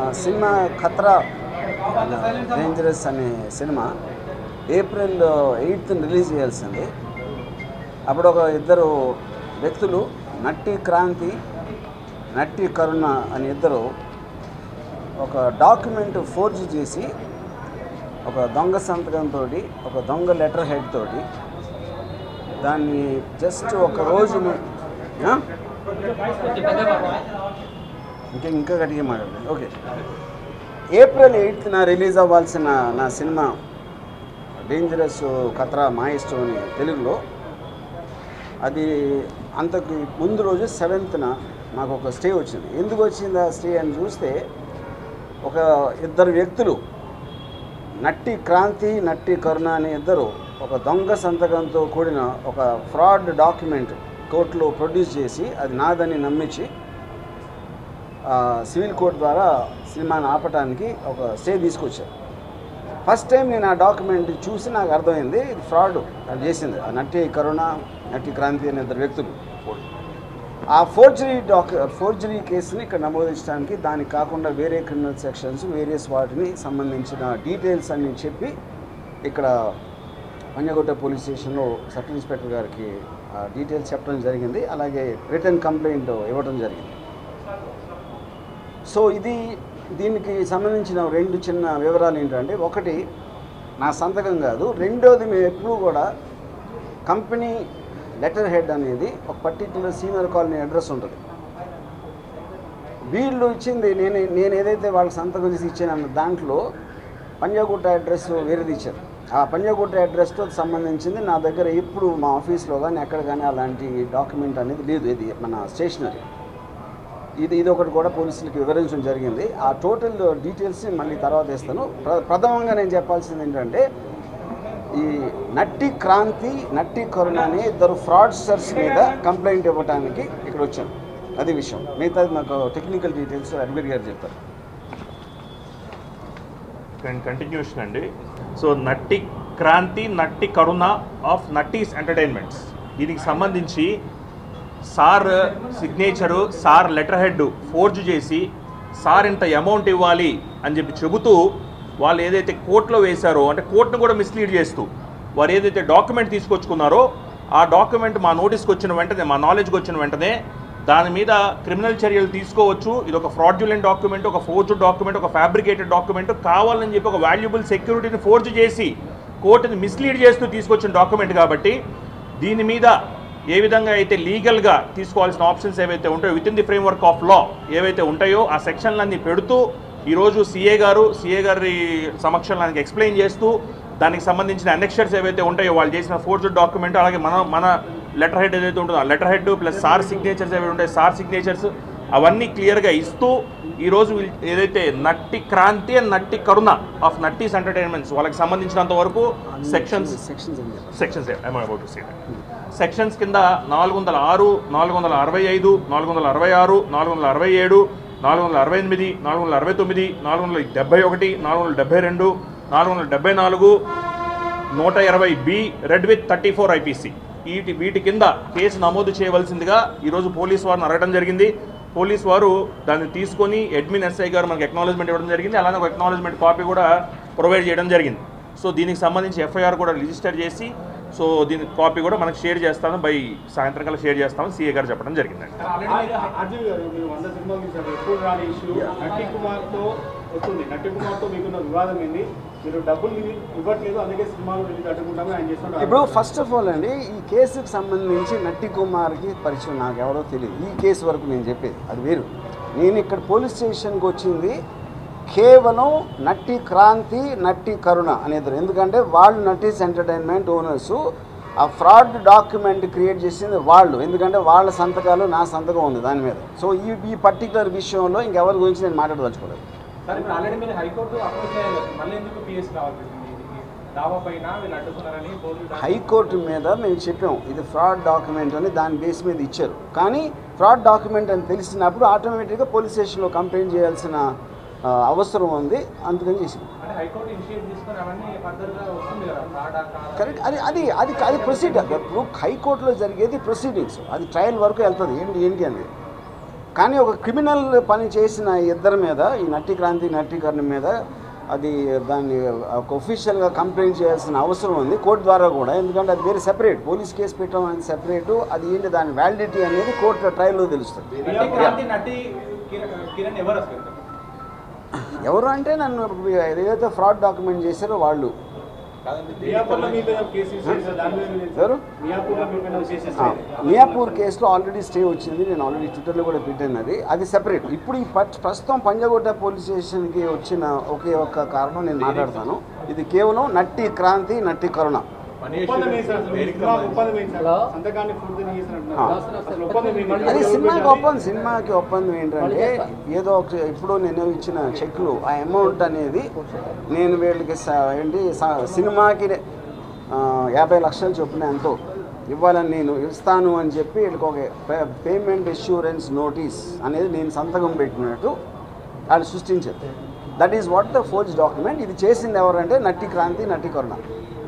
Cinema Khatra dangerous అనే cinema April eighth release చేయాల్సింది అప్పుడు ఒక ఇద్దరు వ్యక్తులు నట్టి క్రాంతి నట్టి కరుణ అని ఇద్దరు ఒక డాక్యుమెంట్ ఫోర్జ్ చేసి ఒక దొంగ సంతకంతో ఒక దొంగ లెటర్ హెడ్ తోటి దాన్ని జస్ట్ ఒక రోజు ము- ఆ? ఇంకా ఇంకా గట్టిగా మాట్లాడండి ఓకే ఏప్రిల్ ఎయిత్న రిలీజ్ అవ్వాల్సిన నా సినిమా డేంజరస్ కత్రా మా ఇష్టం అని తెలుగులో అది అంతకు ముందు రోజు సెవెంత్న నాకు ఒక స్టే వచ్చింది ఎందుకు వచ్చింది ఆ స్టే అని చూస్తే ఒక ఇద్దరు వ్యక్తులు నట్టి క్రాంతి నట్టి కరుణ అనే ఇద్దరు ఒక దొంగ సంతకంతో కూడిన ఒక ఫ్రాడ్ డాక్యుమెంట్ కోర్టులో ప్రొడ్యూస్ చేసి అది నాదని నమ్మించి ఆ, సివిల్ కోర్టు ద్వారా సినిమాని ఆపటానికి ఒక స్టే తీసుకొచ్చారు ఫస్ట్ టైం నేను ఆ డాక్యుమెంట్ చూసి నాకు అర్థమైంది ఇది ఫ్రాడ్ అది చేసింది ఆ నట్టి కరుణ నట్టి క్రాంతి అనే ఇద్దరు వ్యక్తులు ఆ ఫోర్జరీ డాక్ ఫోర్జరీ కేసుని ఇక్కడ నమోదించడానికి దానికి కాకుండా వేరే క్రిమినల్ సెక్షన్స్ వేరియస్ వాటిని సంబంధించిన డీటెయిల్స్ అన్ని చెప్పి ఇక్కడ పంజగుట్ట పోలీస్ స్టేషన్లో సబ్ ఇన్స్పెక్టర్ గారికి ఆ డీటెయిల్స్ చెప్పడం జరిగింది అలాగే రిటర్న్ కంప్లైంట్ ఇవ్వడం జరిగింది సో ఇది దీనికి సంబంధించిన రెండు చిన్న వివరాలు ఏంటంటే ఒకటి నా సంతకం కాదు రెండోది మేము ఎప్పుడూ కూడా కంపెనీ లెటర్ హెడ్ అనేది ఒక పర్టిక్యులర్ సీనియర్ కాలనీ అడ్రస్ ఉంటుంది వీళ్ళు ఇచ్చింది నేను నేను ఏదైతే వాళ్ళకి సంతకం చేసి ఇచ్చాను దాంట్లో పంజాగుట్ట అడ్రస్ వేరేది ఇచ్చారు ఆ పంజాగుట్ట అడ్రస్తో సంబంధించింది నా దగ్గర ఎప్పుడు మా ఆఫీస్లో కానీ ఎక్కడ కానీ అలాంటి డాక్యుమెంట్ అనేది లేదు ఇది మన స్టేషనరీ ఇది ఇది ఒకటి కూడా పోలీసులకి వివరించడం జరిగింది ఆ టోటల్ డీటెయిల్స్ని మళ్ళీ తర్వాత ఇస్తాను ప్ర ప్రథమంగా నేను చెప్పాల్సింది ఏంటంటే ఈ నట్టి క్రాంతి నట్టి కరుణ అనే ఇద్దరు ఫ్రాడ్స్టర్స్ మీద కంప్లైంట్ ఇవ్వడానికి ఇక్కడ వచ్చాను అది విషయం మిగతాది నాకు టెక్నికల్ డీటెయిల్స్ అడ్మిట్ గారు చెప్తారు కంటిన్యూషన్ అండి so Natti Kranti Natti Karuna of Natti's entertainments దీనికి సంబంధించి sir signature sir letter head forge చేసి సార్ ఇంత అమౌంట్ ఇవ్వాలి అని చెప్పి చెబుతూ వాళ్ళు ఏదైతే కోర్టులో వేశారో అంటే కోర్టును కూడా మిస్లీడ్ చేస్తూ వారు ఏదైతే డాక్యుమెంట్ తీసుకొచ్చుకున్నారో ఆ డాక్యుమెంట్ మా నోటీస్కి వచ్చిన వెంటనే మా నాలెడ్జ్కి వచ్చిన వెంటనే దాని మీద క్రిమినల్ చర్యలు తీసుకోవచ్చు ఇది ఒక ఫ్రాడ్యులెంట్ డాక్యుమెంట్ ఒక ఫోర్జ్ డాక్యుమెంట్ ఒక ఫ్యాబ్రికేటెడ్ డాక్యుమెంట్ కావాలని చెప్పి ఒక వాల్యుబుల్ సెక్యూరిటీని ఫోర్జ్ చేసి కోర్టుని మిస్లీడ్ చేస్తూ తీసుకొచ్చిన డాక్యుమెంట్ కాబట్టి దీని మీద ఏ విధంగా అయితే లీగల్గా తీసుకోవాల్సిన ఆప్షన్స్ ఏవైతే ఉంటాయో with in the framework of law ఏవైతే ఉంటాయో ఆ సెక్షన్లన్నీ పెడుతూ ఈరోజు సిఏ గారు సిఏ గారి సమక్షంలో ఆయనకి ఎక్స్ప్లెయిన్ చేస్తూ దానికి సంబంధించిన అనెక్షర్స్ ఏవైతే ఉంటాయో వాళ్ళు చేసిన ఫోర్జ్ డాక్యుమెంట్ అలాగే మన మన లెటర్ హెడ్ ఏదైతే ఉంటుందో ఆ letter head plus sir signatures ఏవైతే ఉంటాయో సార్ సిగ్నేచర్స్ అవన్నీ క్లియర్గా ఇస్తూ ఈరోజు వీళ్ళు ఏదైతే Natti Kranti and Natti Karuna of Natti's entertainments వాళ్ళకి సంబంధించినంత వరకు సెక్షన్స్ సెక్షన్స్ అని చెప్పారు సెక్షన్స్ అబౌట్ సీ సెక్షన్స్ కింద నాలుగు వందల ఆరు నాలుగు వందల అరవై ఐదు నాలుగు వందల అరవై ఆరు నాలుగు వందల అరవై ఏడు నాలుగు వందల అరవై ఎనిమిది నాలుగు వందల అరవై తొమ్మిది నాలుగు వందల డెబ్బై ఒకటి నాలుగు వందల డెబ్బై రెండు నాలుగు వందల డెబ్బై నాలుగు నూట ఇరవై B read with thirty four IPC వీటి వీటి కింద కేసు నమోదు చేయవలసిందిగా ఈరోజు పోలీస్ వారిని అడగడం జరిగింది పోలీస్ వారు దాన్ని తీసుకొని అడ్మిన్ ఎస్ఐ గారు మనకి ఎక్నాలజ్మెంట్ ఇవ్వడం జరిగింది అలానే ఒక ఎక్నాలజ్మెంట్ కాపీ కూడా ప్రొవైడ్ చేయడం జరిగింది సో దీనికి సంబంధించి ఎఫ్ఐఆర్ కూడా రిజిస్టర్ చేసి సో దీని కాపీ కూడా మనకి షేర్ చేస్తాను బై సాయంత్రం కల్లా షేర్ చేస్తామని సీఏ గారు చెప్పడం జరిగిందండి అర్జున్ గారు మీరు వంద సినిమాలు తీశారు ఎప్పుడు రాని ఇష్యూ నట్టి కుమార్తో వస్తుంది నట్టి కుమార్తో మీకున్న వివాదం ఏంది మీరు డబ్బులు మీరు ఇవ్వట్లేదు అందుకే సినిమాలు రిలీజ్ అడ్డుకుంటామని ఆయన చేస్తున్నారు ఇప్పుడు ఫస్ట్ ఆఫ్ ఆల్ అండి ఈ కేసుకు సంబంధించి నట్టి కుమార్కి పరిచయం నాకు ఎవరో తెలియదు ఈ కేసు వరకు నేను చెప్పేది అది వేరు నేను ఇక్కడ పోలీస్ స్టేషన్కి వచ్చింది కేవలం నట్టి క్రాంతి నట్టి కరుణ అనేది ఎందుకంటే వాళ్ళు నటీస్ ఎంటర్టైన్మెంట్ ఓనర్స్ ఆ ఫ్రాడ్ డాక్యుమెంట్ క్రియేట్ చేసింది వాళ్ళు ఎందుకంటే వాళ్ళ సంతకాలు నా సంతకం ఉంది దాని మీద సో ఈ ఈ పర్టికులర్ విషయంలో ఇంకెవరి గురించి నేను మాట్లాడదలుచుకోలేదు సార్ ఇప్పుడు ఆల్రెడీ మీరు హైకోర్టు అప్రోచ్ అయ్యారు కదా, మళ్ళీ ఎందుకు పిఎస్ కావాల్సి వచ్చింది ఇది దావా పైన వీళ్ళు అడ్డుకున్నారని పోలీసులు హైకోర్టు మీద మేము చెప్పాం ఇది ఫ్రాడ్ డాక్యుమెంట్ అని దాని బేస్ మీద ఇచ్చారు కానీ ఫ్రాడ్ డాక్యుమెంట్ అని తెలిసినప్పుడు ఆటోమేటిక్గా పోలీస్ స్టేషన్లో కంప్లైంట్ చేయాల్సిన ఆ, అవసరం ఉంది అందుకని చేసింది అంటే హైకోర్టు ఇనిషియేట్ తీసుకొని అవన్నీ ఫర్దర్గా వస్తుంది కదా ఫ్రాడా కాదా కరెక్ట్ అది అది అది అది ప్రొసీడర్ ఇప్పుడు హైకోర్టులో జరిగేది ప్రొసీడింగ్స్ అది ట్రయల్ వరకు వెళ్తుంది ఏంటి ఏంటి అనేది కానీ ఒక క్రిమినల్ పని చేసిన ఇద్దరి మీద ఈ నట్టి క్రాంతి నట్టీకరణ మీద అది దాన్ని ఒక ఒఫీషియల్గా కంప్లైంట్ చేయాల్సిన అవసరం ఉంది కోర్టు ద్వారా కూడా ఎందుకంటే అది వేరే సెపరేట్ పోలీస్ కేసు పెట్టడం అనేది సెపరేటు అది ఏంటి దాని వ్యాలిడిటీ అనేది కోర్టు ట్రయల్లో తెలుస్తుంది నటి క్రాంతి నటి కిరణ్ కిరణ్ ఎవరు అసలు ఎవరు అంటే నన్ను ఏదైతే ఫ్రాడ్ డాక్యుమెంట్ చేశారో వాళ్ళు మియాపూర్లో మీ మీద కేసు చేశారు దాని మీద మీరు ఎవరు? మియాపూర్లో మీ మీద కేసు ఆ, మియాపూర్ కేసులో ఆల్రెడీ స్టే వచ్చింది నేను ఆల్రెడీ ట్విట్టర్లో కూడా పెట్టాను అది అది సెపరేట్ ఇప్పుడు ఈ పట్- ప్రస్తుతం పంజగుట్ట పోలీస్ స్టేషన్కి వచ్చిన ఒకే ఒక్క కారణం నేను మాట్లాడతాను ఇది కేవలం నట్టి క్రాంతి నట్టి కరుణ ఒప్పందం ఏంటి సార్ అసలు మీ సినిమా ఒప్పందం ఏంటి సార్ సంతకాన్ని పూర్తి చేసినట్టున్నారు అసలు ఒప్పందం ఏంటి? అది సినిమాకి ఒప్పందం సినిమాకి ఒప్పందం ఏంటంటే ఏదో ఒక ఇప్పుడు నేను ఇచ్చిన చెక్లు ఆ అమౌంట్ అనేది నేను వీళ్ళకి స- ఏంటి స- సినిమాకి ఆ, యాభై లక్షలు చొప్పున ఎంతో ఇవ్వాలని నేను ఇస్తాను అని చెప్పి వీళ్ళకి ఒక పే- పేమెంట్ ఇష్యూరెన్స్ నోటీస్ అనేది నేను సంతకం పెట్టినట్టు వాళ్ళు సృష్టించారు that is what the forge document ఇది చేసింది ఎవరంటే నట్టి క్రాంతి నట్టి కరుణ